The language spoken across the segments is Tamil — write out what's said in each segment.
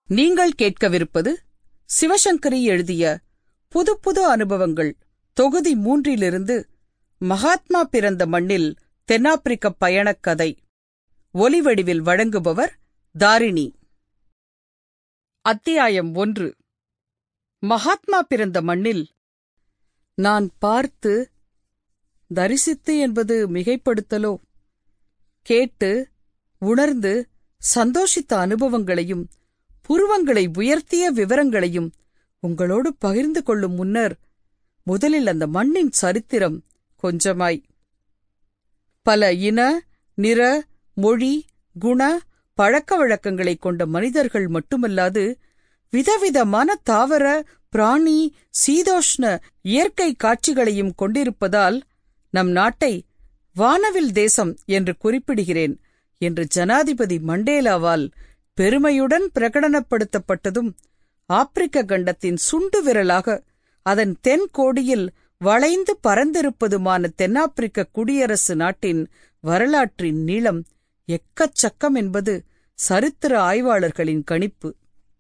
நீங்கள் கேட்கவிருப்பது சிவசங்கரி எழுதிய புது புது அனுபவங்கள் தொகுதி மூன்றிலிருந்து மகாத்மா பிறந்த மண்ணில் தென்னாப்பிரிக்க பயணக் கதை ஒலிவடிவில் வழங்குபவர் தாரிணி அத்தியாயம் ஒன்று மகாத்மா பிறந்த மண்ணில் நான் பார்த்து தரிசித்து என்பது மிகைப்படுத்தலோ கேட்டு உணர்ந்து சந்தோஷித்த அனுபவங்களையும் புருவங்களை உயர்த்திய விவரங்களையும் உங்களோடு பகிர்ந்து கொள்ளும் முன்னர் முதலில் அந்த மண்ணின் சரித்திரம் கொஞ்சமாய் பல இன நிற மொழி குண பழக்க வழக்கங்களைக் கொண்ட மனிதர்கள் மட்டுமல்லாது விதவிதமான தாவர பிராணி சீதோஷ்ண இயற்கை காட்சிகளையும் கொண்டிருப்பதால் நம் நாட்டை வானவில் தேசம் என்று குறிப்பிடுகிறேன் என்று ஜனாதிபதி மண்டேலாவால் பெருமையுடன் பிரகடனப்படுத்தப்பட்டதும் ஆப்பிரிக்க கண்டத்தின் சுண்டு விரலாக அதன் தென் கோடியில் வளைந்து பறந்திருப்பதுமான தென்னாப்பிரிக்க குடியரசு நாட்டின் வரலாற்றின் நீளம் எக்கச்சக்கம் என்பது சரித்திர ஆய்வாளர்களின் கணிப்பு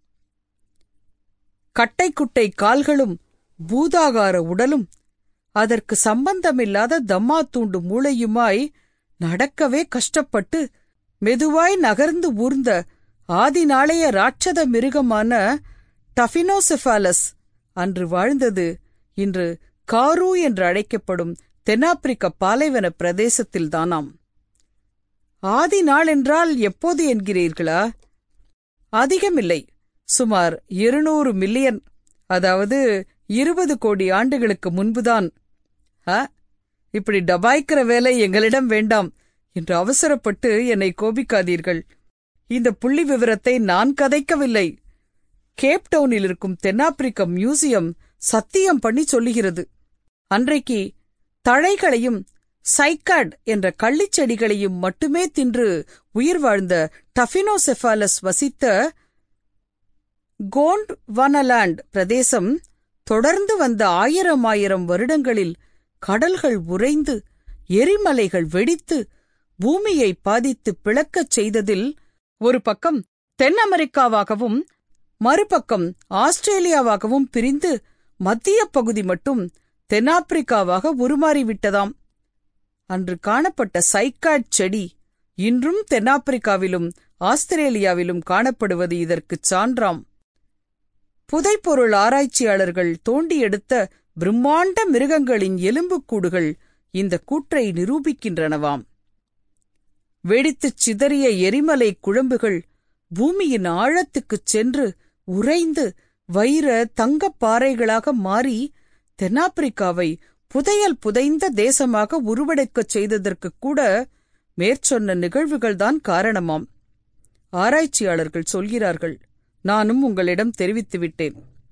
கட்டைக்குட்டை கால்களும் பூதாகார உடலும் அதற்கு சம்பந்தமில்லாத தம்மா தூண்டு மூளையுமாய் நடக்கவே கஷ்டப்பட்டு மெதுவாய் நகர்ந்து ஊர்ந்த ஆதிநாளைய ராட்சத மிருகமான டஃபினோசெஃபாலஸ் அன்று வாழ்ந்தது இன்று காரு என்று அழைக்கப்படும் தென்னாப்பிரிக்க பாலைவன பிரதேசத்தில்தானாம் ஆதி நாள் என்றால் எப்போது என்கிறீர்களா அதிகமில்லை சுமார் இருநூறு மில்லியன் அதாவது இருபது கோடி ஆண்டுகளுக்கு முன்புதான் ஆ இப்படி டபாய்க்கிற வேலை எங்களிடம் வேண்டாம் என்று அவசரப்பட்டு என்னை கோபிக்காதீர்கள் இந்த புள்ளி விவரத்தை நான் கதைக்கவில்லை கேப்டவுனில் இருக்கும் தென்னாப்பிரிக்க மியூசியம் சத்தியம் பண்ணி சொல்லுகிறது அன்றைக்கு தழைகளையும் சைக்காட் என்ற கள்ளிச்செடிகளையும் மட்டுமே தின்று உயிர் வாழ்ந்த டஃபினோசெஃபாலஸ் வசித்த கோண்ட் வனலாண்ட் பிரதேசம் தொடர்ந்து வந்த ஆயிரம் ஆயிரம் வருடங்களில் கடல்கள் உறைந்து எரிமலைகள் வெடித்து பூமியை பாதித்து பிளக்கச் செய்ததில் ஒரு பக்கம் தென் அமெரிக்காவாகவும் மறுபக்கம் ஆஸ்திரேலியாவாகவும் பிரிந்து மத்திய பகுதி மட்டும் தென்னாப்பிரிக்காவாக உருமாறிவிட்டதாம் அன்று காணப்பட்ட சைக்காட் செடி இன்றும் தென்னாப்பிரிக்காவிலும் ஆஸ்திரேலியாவிலும் காணப்படுவது இதற்குச் சான்றாம் புதைப்பொருள் ஆராய்ச்சியாளர்கள் தோண்டி எடுத்த பிரம்மாண்ட மிருகங்களின் எலும்புக்கூடுகள் இந்த கூற்றை நிரூபிக்கின்றனவாம் வெடித்துச் சிதறிய எரிமலை குழம்புகள் பூமியின் ஆழத்துக்குச் சென்று உறைந்து வைர தங்கப் பாறைகளாக மாறி தென்னாப்பிரிக்காவை புதையல் புதைந்த தேசமாக உருவெடுக்கச் செய்ததற்குக் கூட மேற்சொன்ன நிகழ்வுகள்தான் காரணமாம் ஆராய்ச்சியாளர்கள் சொல்கிறார்கள் நானும் உங்களிடம் தெரிவித்துவிட்டேன்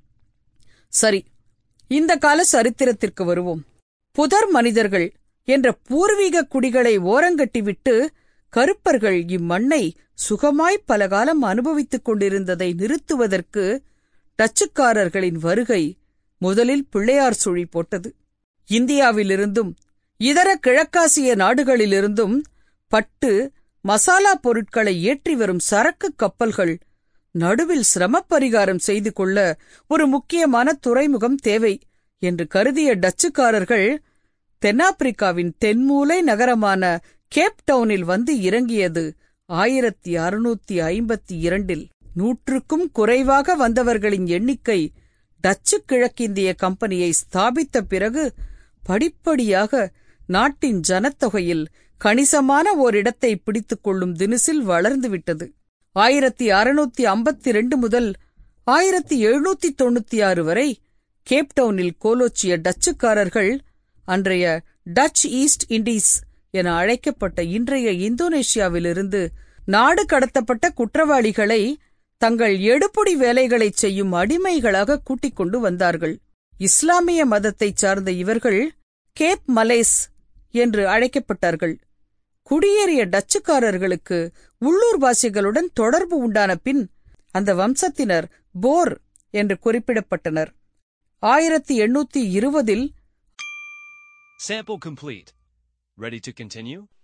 சரி இந்த கால சரித்திரத்திற்கு வருவோம் புதர் மனிதர்கள் என்ற பூர்வீக குடிகளை ஓரங்கட்டிவிட்டு கருப்பர்கள் இம்மண்ணை சுகமாய் பலகாலம் அனுபவித்துக் கொண்டிருந்ததை நிறுத்துவதற்கு டச்சுக்காரர்களின் வருகை முதலில் பிள்ளையார் சுழி போட்டது இந்தியாவிலிருந்தும் இதர கிழக்காசிய நாடுகளிலிருந்தும் பட்டு மசாலா பொருட்களை ஏற்றி வரும் சரக்கு கப்பல்கள் நடுவில் சிரமப்பரிகாரம் செய்து கொள்ள ஒரு முக்கியமான துறைமுகம் தேவை என்று கருதிய டச்சுக்காரர்கள் தென்னாப்பிரிக்காவின் தென்மூலை நகரமான கேப் டவுனில் வந்து இறங்கியது ஆயிரத்தி அறுநூத்தி ஐம்பத்தி இரண்டில் நூற்றுக்கும் குறைவாக வந்தவர்களின் எண்ணிக்கை டச்சு கிழக்கிந்திய கம்பெனியை ஸ்தாபித்த பிறகு படிப்படியாக நாட்டின் ஜனத்தொகையில் கணிசமான ஓரிடத்தை பிடித்துக் கொள்ளும் தினுசில் வளர்ந்துவிட்டது ஆயிரத்தி அறுநூத்தி ஐம்பத்தி ரெண்டு முதல் ஆயிரத்தி எழுநூத்தி தொண்ணூத்தி ஆறு வரை கேப்டவுனில் கோலோச்சிய டச்சுக்காரர்கள் அன்றைய டச் ஈஸ்ட் இண்டீஸ் என அழைக்கப்பட்ட இன்றைய இந்தோனேஷியாவிலிருந்து நாடு கடத்தப்பட்ட குற்றவாளிகளை தங்கள் எடுப்புடி வேலைகளைச் செய்யும் அடிமைகளாக கூட்டிக் கொண்டு வந்தார்கள் இஸ்லாமிய மதத்தைச் சார்ந்த இவர்கள் கேப் மலேஸ் என்று அழைக்கப்பட்டார்கள் குடியேறிய டச்சுக்காரர்களுக்கு உள்ளூர்வாசிகளுடன் தொடர்பு உண்டான பின் அந்த வம்சத்தினர் போர் என்று குறிப்பிடப்பட்டனர் ஆயிரத்தி எண்ணூத்தி இருபதில் Sample complete. Ready to continue?